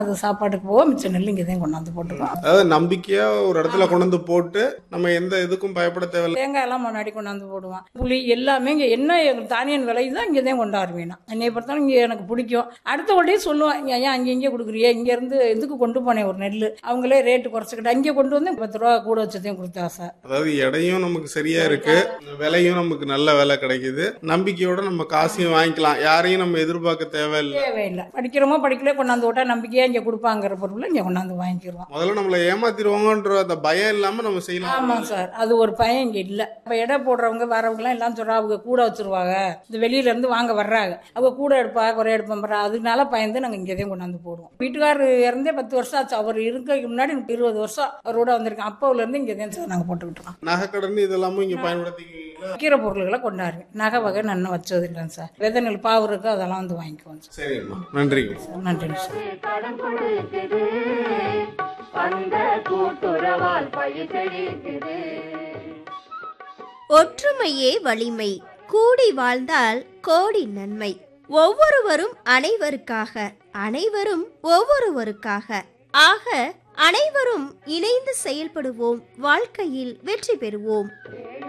அது சாப்பாட்டுக்கு போக மிச்ச நெல் இங்கே தான் கொண்டாந்து போட்டுருவோம் அதாவது நம்பிக்கையா ஒரு இடத்துல கொண்டு வந்து போட்டு நம்ம எந்த இதுக்கும் பயப்பட தேவையில்லை தேங்காய் எல்லாம் முன்னாடி கொண்டாந்து போடுவான் புளி எல்லாமே இங்கே என்ன எங்களுக்கு தானியம் விளையுதோ இங்கே தான் கொண்டாடுவேன் நான் என்னை பொறுத்தவரை இங்கே எனக்கு பிடிக்கும் அடுத்த உடனே சொல்லுவான் இங்க ஏன் அங்கே இங்கே கொடுக்குறியே இங்கேருந்து இதுக்கு கொண்டு போனேன் ஒரு நெல் அவங்களே ரேட்டு குறைச்சிக்கிட்டு அங்கே கொண்டு வந்து பத்து ரூபா கூட வச்சதையும் கொடுத்தா சார் அதாவது எடையும் நமக்கு சரியா இருக்கு விலையும் நமக்கு நல்ல விலை கிடைக்குது நம்பிக்கையோட நம்ம காசையும் வாங்கிக்கலாம் யாரையும் நம்ம எதிர்பார்க்க தேவையில்லை தேவையில்லை படிக்கிறோமோ படிக்கல கொண்டாந்து விட்டா நம்பிக்கையாக இங்கே கொடுப்பாங்கிற பொருளை இங்கே கொண்டாந்து வாங்கிக்கிறோம் முதல்ல நம்மளை ஏமாத்திடுவாங்கன்ற அந்த பயம் இல்லாம நம்ம செய்யலாம் ஆமாம் சார் அது ஒரு பயம் இங்கே இல்லை இப்போ எடை போடுறவங்க வரவங்கலாம் எல்லாம் சொல்கிறா அவங்க கூட வச்சிருவாங்க இந்த வெளியில இருந்து வாங்க வர்றாங்க அவங்க கூட எடுப்பா குறை எடுப்பா அதனால பயந்து நாங்கள் இங்கே தான் கொண்டாந்து போடுவோம் வீட்டுக்காரர் இறந்தே பத்து வருஷம் ஆச்சு அவர் இருக்கிறதுக்கு முன்னாடி எனக்கு இருபது வருஷம் அவரோட வந்திருக்கேன் அப்போலேருந்து இங்கே தான் சார் நாங்கள் போட்டுக்கிட்டு இருக்கோம் நகைக்கடன் இதெல்லாமும் இங்க பயன்படுத்திக்கிறீங்களா கீரை பொருள்களை கொண்டாடுவேன் நகை வகை நன்னும் வச்சது இல்லைங்க சார் விதை நெல் பாவு இருக்கு அதெல்லாம் வந்து வாங்கிக்குவோம் சார் சரிங்கம்மா நன்றிங்க நன்றிங்க சார் கடன் கொடுக்குது அந்த கூட்டுறவால் பயிர் செழிக்குது ஒற்றுமையே வலிமை கூடி வாழ்ந்தால் கோடி நன்மை ஒவ்வொருவரும் அனைவருக்காக அனைவரும் ஒவ்வொருவருக்காக ஆக அனைவரும் இணைந்து செயல்படுவோம் வாழ்க்கையில் வெற்றி பெறுவோம்